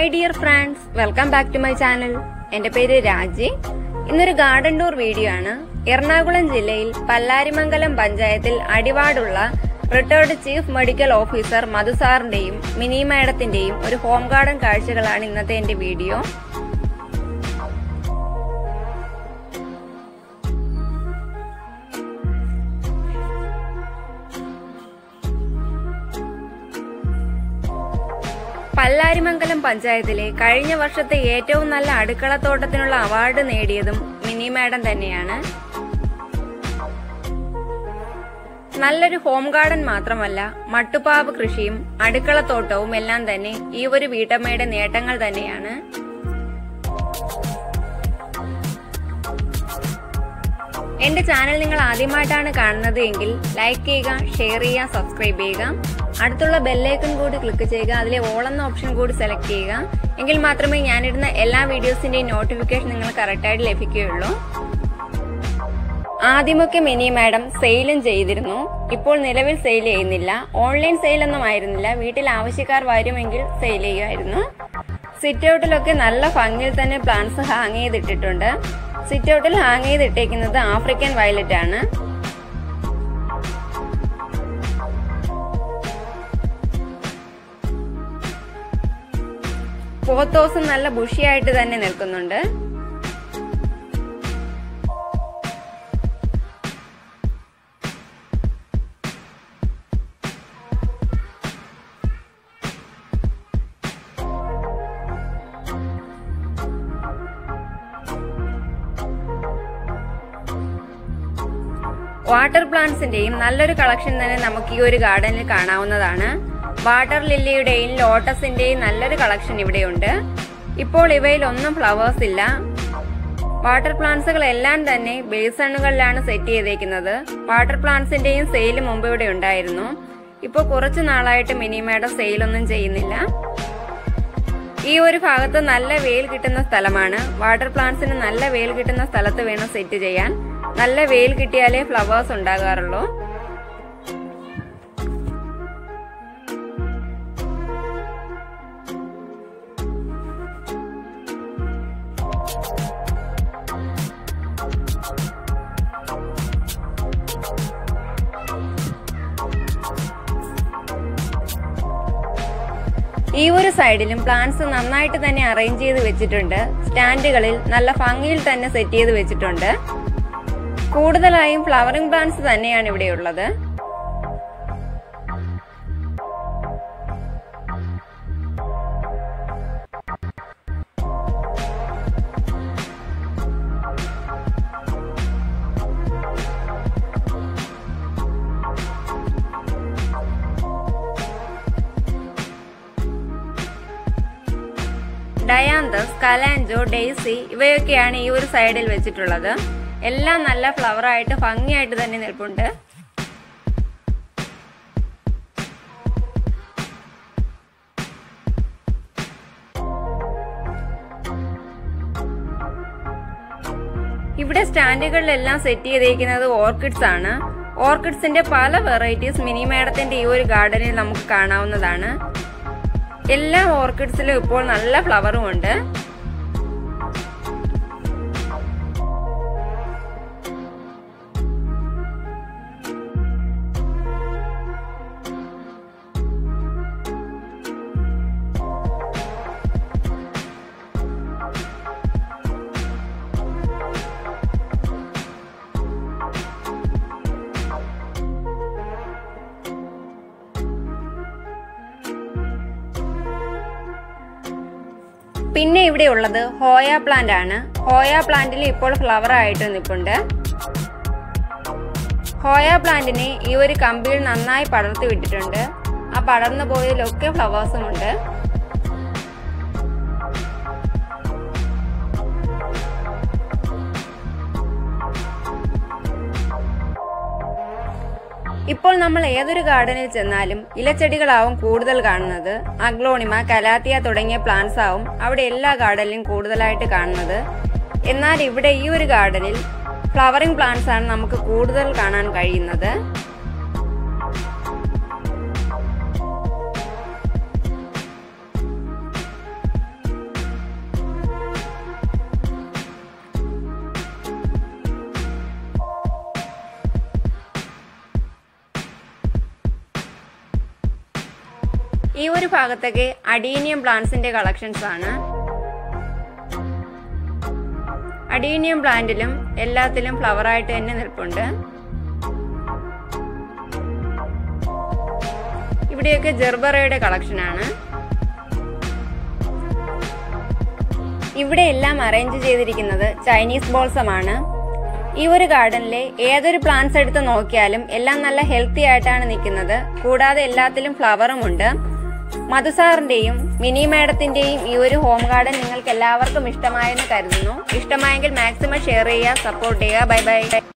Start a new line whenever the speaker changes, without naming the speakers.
hi dear friends welcome back to my channel എന്റെ പേര് രാജി ഇന്നൊരു ഗാർഡൻ ടൂർ വീഡിയോ ആണ് എറണാകുളം ജില്ലയിൽ പല്ലാരിമംഗലം പഞ്ചായത്തിൽ അടിവാടുള്ള റിട്ടയർഡ് ചീഫ് മെഡിക്കൽ ഓഫീസർ മധുസാറിന്റെയും മിനി മാഡത്തിന്റെയും ഒരു ഹോം ഗാർഡൻ കാഴ്ചകളാണ് ഇന്നത്തെ എന്റെ വീഡിയോ പല്ലാരിമംഗലം പഞ്ചായത്തിലെ കഴിഞ്ഞ വർഷത്തെ ഏറ്റവും നല്ല അടുക്കളത്തോട്ടത്തിനുള്ള അവാർഡ് നേടിയതും മിനി മാഡം തന്നെയാണ് നല്ലൊരു ഹോം ഗാർഡൻ മാത്രമല്ല മട്ടുപാവ് കൃഷിയും അടുക്കളത്തോട്ടവും എല്ലാം തന്നെ ഈ ഒരു വീട്ടമ്മയുടെ നേട്ടങ്ങൾ തന്നെയാണ് എന്റെ ചാനൽ നിങ്ങൾ ആദ്യമായിട്ടാണ് കാണുന്നത് എങ്കിൽ ലൈക്ക് ചെയ്യുക ഷെയർ ചെയ്യുക സബ്സ്ക്രൈബ് ചെയ്യുക അടുത്തുള്ള ബെല്ലൈക്കൺ കൂടി ക്ലിക്ക് ചെയ്യുക അതിലെ ഓൾ എന്ന ഓപ്ഷൻ കൂടി സെലക്ട് ചെയ്യുക എങ്കിൽ മാത്രമേ ഞാനിടുന്ന എല്ലാ വീഡിയോസിന്റെയും നോട്ടിഫിക്കേഷൻ നിങ്ങൾ കറക്റ്റായിട്ട് ലഭിക്കുകയുള്ളൂ ആദ്യമൊക്കെ മിനി മാഡം സെയിലും ചെയ്തിരുന്നു ഇപ്പോൾ നിലവിൽ സെയിൽ ചെയ്യുന്നില്ല ഓൺലൈൻ സെയിലൊന്നും ആയിരുന്നില്ല വീട്ടിൽ ആവശ്യക്കാർ വരുമെങ്കിൽ സെയിൽ ചെയ്യുമായിരുന്നു സിറ്റ് ഔട്ടിലൊക്കെ നല്ല ഭംഗിയിൽ തന്നെ പ്ലാന്റ്സ് ഹാങ് ചെയ്തിട്ടിട്ടുണ്ട് സിറ്റ് ഔട്ടിൽ ഹാങ് ചെയ്തിട്ടേക്കുന്നത് ആഫ്രിക്കൻ വയലറ്റ് ആണ് പോത്തോസും നല്ല ബുഷിയായിട്ട് തന്നെ നിൽക്കുന്നുണ്ട് വാട്ടർ പ്ലാന്റ്സിന്റെയും നല്ലൊരു കളക്ഷൻ തന്നെ നമുക്ക് ഈ ഒരു ഗാർഡനിൽ കാണാവുന്നതാണ് വാട്ടർ ലില്ലിയുടെയും ലോട്ടസിന്റെയും നല്ലൊരു കളക്ഷൻ ഇവിടെയുണ്ട് ഇപ്പോൾ ഇവയിൽ ഒന്നും ഫ്ലവേഴ്സ് ഇല്ല വാട്ടർ പ്ലാന്റ്സുകൾ എല്ലാം തന്നെ ബേസണുകളിലാണ് സെറ്റ് ചെയ്തേക്കുന്നത് വാട്ടർ പ്ലാന്റ്സിന്റെയും സെയിൽ മുമ്പ് ഇവിടെ ഉണ്ടായിരുന്നു ഇപ്പോൾ കുറച്ചു നാളായിട്ട് മിനിമയുടെ സെയിലൊന്നും ചെയ്യുന്നില്ല ഈ ഒരു ഭാഗത്ത് നല്ല വെയിൽ കിട്ടുന്ന സ്ഥലമാണ് വാട്ടർ പ്ലാന്റ്സിന് നല്ല വെയിൽ കിട്ടുന്ന സ്ഥലത്ത് വേണം സെറ്റ് ചെയ്യാൻ നല്ല വെയിൽ കിട്ടിയാലേ ഫ്ലവേഴ്സ് ഉണ്ടാകാറുള്ളൂ ഈ ഒരു സൈഡിലും പ്ലാന്റ്സ് നന്നായിട്ട് തന്നെ അറേഞ്ച് ചെയ്ത് വെച്ചിട്ടുണ്ട് സ്റ്റാൻഡുകളിൽ നല്ല ഭംഗിയിൽ തന്നെ സെറ്റ് ചെയ്ത് വെച്ചിട്ടുണ്ട് കൂടുതലായും ഫ്ലവറിംഗ് പ്ലാന്റ്സ് തന്നെയാണ് ഇവിടെയുള്ളത് ഡയാന്തസ് കലാൻജോ ഡെയ്സി ഇവയൊക്കെയാണ് ഈ ഒരു സൈഡിൽ വെച്ചിട്ടുള്ളത് എല്ലാം നല്ല ഫ്ലവർ ആയിട്ട് ഭംഗിയായിട്ട് തന്നെ നിൽപ്പുണ്ട് ഇവിടെ സ്റ്റാൻഡുകളിലെല്ലാം സെറ്റ് ചെയ്തിരിക്കുന്നത് ഓർക്കിഡ്സ് ആണ് ഓർക്കിഡ്സിന്റെ പല വെറൈറ്റീസ് മിനി മാഡത്തിന്റെ ഈ ഒരു ഗാർഡനിൽ നമുക്ക് കാണാവുന്നതാണ് എല്ലാ ഓർക്കിഡ്സിലും ഇപ്പോൾ നല്ല ഫ്ലവറും ഉണ്ട് പിന്നെ ഇവിടെ ഉള്ളത് ഹോയ പ്ലാന്റ് ആണ് ഹോയ പ്ലാന്റിൽ ഇപ്പോൾ ഫ്ലവർ ആയിട്ട് നിൽപ്പുണ്ട് ഹോയ പ്ലാന്റിനെ ഈ ഒരു കമ്പിയിൽ നന്നായി പടർത്തി വിട്ടിട്ടുണ്ട് ആ പടർന്നു പോയതിലൊക്കെ ഫ്ലവേഴ്സും ഉണ്ട് ഇപ്പോൾ നമ്മൾ ഏതൊരു ഗാർഡനിൽ ചെന്നാലും ഇലച്ചെടികളാവും കൂടുതൽ കാണുന്നത് അഗ്ലോണിമ കലാത്തിയ തുടങ്ങിയ പ്ലാന്റ്സ് ആവും അവിടെ എല്ലാ ഗാർഡനിലും കൂടുതലായിട്ട് കാണുന്നത് എന്നാൽ ഇവിടെ ഈ ഒരു ഗാർഡനിൽ ഫ്ലവറിംഗ് പ്ലാന്റ്സ് ആണ് നമുക്ക് കൂടുതൽ കാണാൻ കഴിയുന്നത് ഈ ഒരു ഭാഗത്തൊക്കെ അഡീനിയം പ്ലാന്റ്സിന്റെ കളക്ഷൻസ് ആണ് അഡീനിയം പ്ലാന്റിലും എല്ലാത്തിലും ഫ്ലവർ ആയിട്ട് തന്നെ നിൽപ്പുണ്ട് ഇവിടെയൊക്കെ ജെർബറയുടെ കളക്ഷൻ ആണ് ഇവിടെ എല്ലാം അറേഞ്ച് ചെയ്തിരിക്കുന്നത് ചൈനീസ് ബോൾസം ആണ് ഈ ഒരു ഗാർഡനിലെ ഏതൊരു പ്ലാന്റ്സ് എടുത്ത് നോക്കിയാലും എല്ലാം നല്ല ഹെൽത്തി ആയിട്ടാണ് നിൽക്കുന്നത് കൂടാതെ എല്ലാത്തിലും ഫ്ലവറും ഉണ്ട് മധുസാറിന്റെയും മിനി മാഡത്തിന്റെയും ഈ ഒരു ഹോം ഗാർഡൻ നിങ്ങൾക്ക് എല്ലാവർക്കും ഇഷ്ടമായെന്ന് കരുതുന്നു ഇഷ്ടമായെങ്കിൽ മാക്സിമം ഷെയർ ചെയ്യുക സപ്പോർട്ട് ചെയ്യുക ബൈ ബൈ